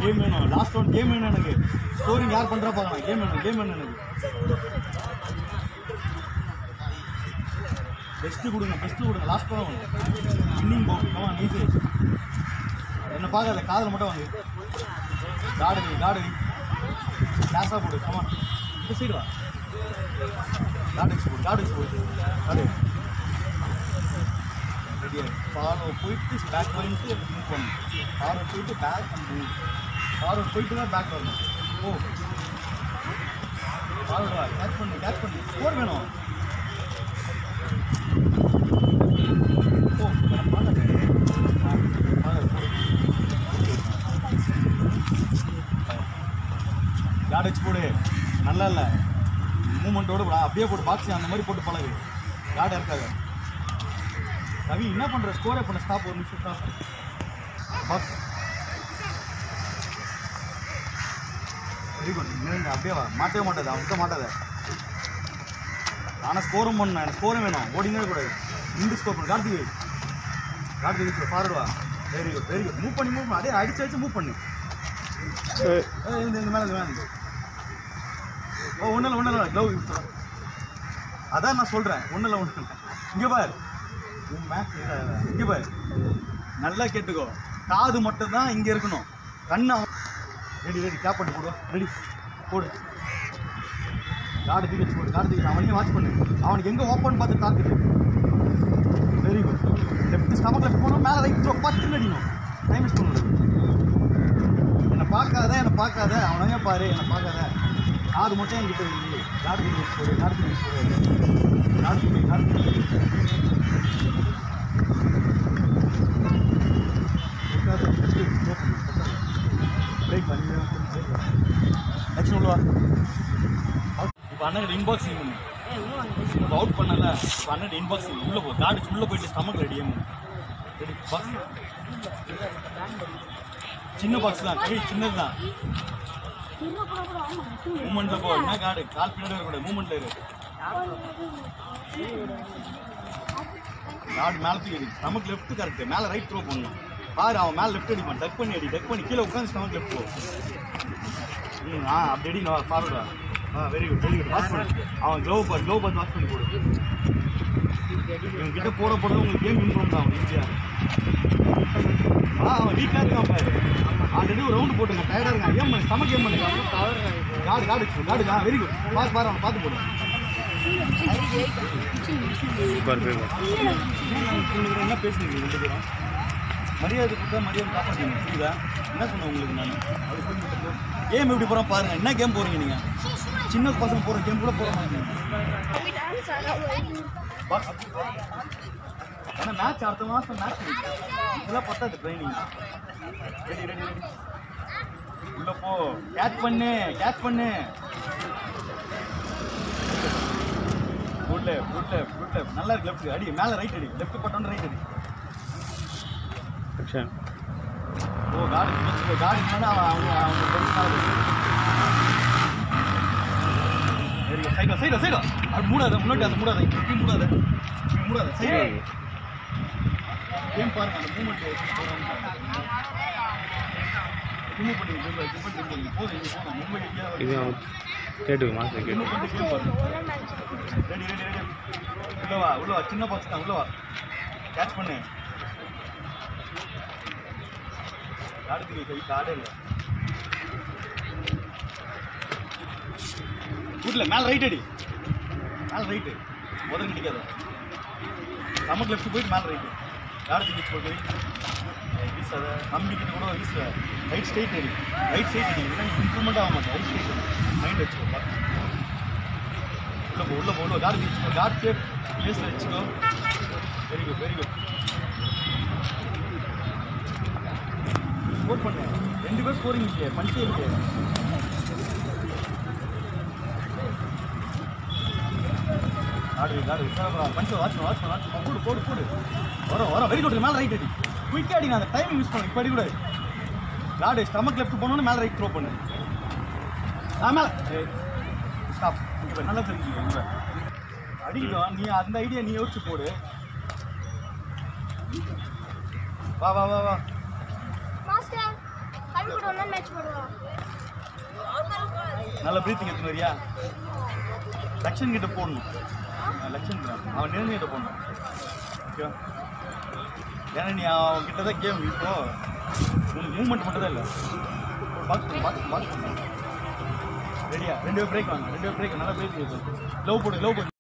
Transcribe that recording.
Game வேணும் last round game வேணும் எனக்கு ஸ்கோரிங் யார் பண்றா பார்க்கலாம் கேம் வேணும் கேம் வேணும் எனக்கு பெஸ்ட் கொடுங்க பெஸ்ட் கொடுங்க லாஸ்ட் ரவுண்ட் இன்னிங் போகணும் நீது என்ன பார்க்காத காதில் மட்டும் வாங்க காடு வை காடு வை கேஸாக போடு கமா இந்த சைடு வா காடு வச்சு போடு காடு வச்சு போடு காடு ரெடியா ஃபாலோ போயிட்டு பேக் பண்ணிட்டு மூவ் பண்ணணும் ஃபாலோ போயிட்டு பேக் அண்ட் மூவ் ஃபாலோ போயிட்டு தான் பேக் வரணும் ஓ ஃபாலோ வா கேட்ச் பண்ணு கேட்ச் பண்ணு ஸ்கோர் வேணும் ஓ நான் பார்க்கறேன். ஆ, பார்க்கறேன், போடு. யார் வச்சு போடு நல்லா இல்லை மூமெண்ட்டோட போடு அப்படியே போட்டு பாக்ஸ் அந்த மாதிரி போட்டு பழகு யார்டு இருக்காங்க ரவி என்ன பண்ற ஸ்கோரே பண்ண ஸ்டாப் ஒரு நிமிஷம் ஸ்டாப் பாக்ஸ் வெரி குட் நிறுங்க அப்படியே வா மாட்டவே மாட்டாது அவன் விட்ட மாட்டாத ஆனால் ஸ்கோரும் பண்ண எனக்கு ஸ்கோரும் வேணும் ஓடிங்கவே கூடாது இந்த ஸ்கோர் பண்ணு கார்த்திகை கார்த்திகை ஃபார்வர்டு வா very good very good move பண்ணி மூவ் பண்ணி அப்படியே அடிச்சு அடிச்சு மூவ் பண்ணு ஏய், இந்த இந்த மேலே இந்த மேலே ஓ ஒன்றும் இல்லை ஒன்றும் இல்லை க்ளவ் அதான் நான் சொல்கிறேன் ஒன்றும் இல்லை ஒன்றும் இல்லை இங்கே பார் உன் மேட்ச் இங்கே பார் நல்லா கேட்டுக்கோ காது மட்டும் தான் இங்கே இருக்கணும் கண்ணு ரெடி ரெடி கேப் பண்ணி போடு ரெடி போடு காடு தூக்கி வச்சு போடு காடு தூக்கி அவனையும் வாட்ச் பண்ணு அவனுக்கு எங்கே ஓப்பன் பார்த்து தாக்குது very good left stomach left போகணும் மேலே ரைட் த்ரோ பத்து அடிக்கணும் டைம் வேஸ்ட் பண்ணணும் என்னை பார்க்காத என்னை பார்க்காத அவனையே பாரு என்னை பார்க்காத காது மட்டும் என்கிட்ட இருக்கு காடு தூக்கி வச்சு போடு காடு தூக்கி வச்சு போடு காடு தூக்கி காடு தூக்கி பிரேக் பண்ணி நெக்ஸ்ட் உள்ளவா இப்போ அண்ணன் இன்பாக்ஸிங் பண்ணு இப்போ அவுட் பண்ணல இப்போ அண்ணன் இன்பாக்ஸிங் உள்ளே போ காடு உள்ளே போயிட்டு ஸ்டமக் ரெடி ரெடி பாக்ஸ் சின்ன பாக்ஸ் தான் கை சின்னது தான் மூமெண்ட்டில் போ என்ன காடு கால் பின்னாடி இருக்கக்கூடாது மூமெண்ட்டில் இரு காடு மேலே தூக்கி அடி ஸ்டமக் லெஃப்ட் கரெக்ட் மேலே ரைட் த்ரோ பண்ணணும் பாரு அவன் மேலே லெஃப்ட் அடிப்பான் டக் பண்ணி அடி டக் பண்ணி கீழே உட்காந்து ஸ்டமக் லெஃப்ட் போ ம் ஆ அப்படி அடி நான் ஃபார்வர்டா ஆ very good very good watch பண்ணு அவன் க்ளோவ் பார் க்ளோவ் பார்த்து வாட்ச் பண்ணி போடு இவன் கிட்ட போட போட உங்களுக்கு கேம் இம்ப்ரூவ் தான் ஈஸியாக ஆ அவன் வீக்காக இருக்கான் பாரு ஆல்ரெடி ஒரு ரவுண்டு போட்டுங்க டயர்டாக இருக்கான் ஏன் பண்ணு ஸ்டமக் ஏன் பண்ணு காடு காடு காடு ஆ வெரி குட் பாரு பாரு அவனை பார்த்து போடு என்ன பேசுனீங்க ரெண்டு பேரும் மரியாதை கொடுத்தா மரியாதை காப்பாற்றணும் புரியுதா என்ன சொன்னேன் உங்களுக்கு நான் அது புரிஞ்சுக்கிட்டு கேம் எப்படி போகிறோம் பாருங்க என்ன கேம் போறீங்க நீங்க சின்ன பசங்க போகிற கேம் கூட போகிற மாட்டீங்க ஆனால் மேட்ச் அடுத்த மாதம் மேட்ச் இதெல்லாம் பத்தாது ட்ரைனிங் ரெடி ரெடி ரெடி உள்ள போ கேட்ச் பண்ணு கேட்ச் பண்ணு good left good left good left நல்லா இருக்கு லெஃப்ட் அடி மேலே ரைட் அடி லெஃப்ட் பட்டோன்னு ரைட் அடி ஓ காடி வச்சுக்கோ காடி மேலே அவன் அவங்க அவங்க சரி சைடா சைடா சைடா அப்படி மூடாத முன்னாடி அதை மூடாத இப்படி மூடாத இப்படி மூடாத சைடு கேம் பாருங்க அந்த மூமெண்ட் ரிமூவ் பண்ணி ரிமூவ் பண்ணி போதும் இங்கே போதும் மும்பை இந்தியா கேட்டு மாஸ்டர் கேட்டு ரிமூவ் பண்ணி கேம் பாருங்க ரெடி ரெடி ரெடி உள்ளவா உள்ளவா சின்ன பாக்ஸ் தான் உள்ளவா கேட்ச் பண்ணு காடுக்கு கை காடே இல்லை கூட்டல மேல ரைட் அடி மேல ரைட்டு முதல் கிடைக்காத நமக்கு லெஃப்ட் போயிட்டு மேல ரைட்டு காடுக்கு பீச் போட்டு வீசாத நம்பிக்கிட்டு கூட வீச ரைட் ஸ்ட்ரைட் அடி ரைட் ஸ்ட்ரைட் அடி இம்ப்ரூவ்மெண்ட் ஆக மாட்டேன் ரைட் ஸ்ட்ரைட் அடி மைண்ட் வச்சுக்கோ பார்த்து உள்ள போ உள்ள போ உள்ள கார்டு வச்சுக்கோ கார்டு சேஃப் பிளேஸில் வச்சுக்கோ very good very good score பண்ணு ரெண்டு பேர் ஸ்கோரிங் இல்லையே பஞ்சே இல்லையே ஆடு ஆடு பஞ்சு வாட்ச் வாட்ச் வாட்ச் போடு போடு போடு வரும் வரும் வெரி குட் மேலே ரைட் அடி குயிக்காக அடி நான் அந்த டைம் யூஸ் பண்ணு இப்போ அடிக்கூடாது காடு ஸ்டமக் லெஃப்ட் போனோன்னு மேலே ரைட் த்ரோ பண்ணு நான் மேலே ஸ்டாப் இப்போ நல்லா தெரிஞ்சுக்க இங்க அடிக்கணும் நீ அந்த ஐடியா நீ யோசிச்சு போடு வா வா வா வா மாஸ்டர் யார் கூட ஒன்றா மேட்ச் போடுவோம் நல்ல பிரீத்திங் எடுத்துன்னு வரியா லக்ஷன் கிட்ட போடணும் லக்ஷன் அவன் நிரஞ்சன் கிட்ட போடணும் ஓகேவா ஏன்னா நீ அவன் கிட்ட தான் கேம் இப்போ உனக்கு மூவ்மெண்ட் மட்டும் தான் இல்லை பாக்ஸ் பாக்ஸ் பாக்ஸ் ரெடியா ரெண்டு பேர் பிரேக் வாங்க ரெண்டு பேர் பிரேக் நல்லா பிரேக் லவ் போடு லவ் போடு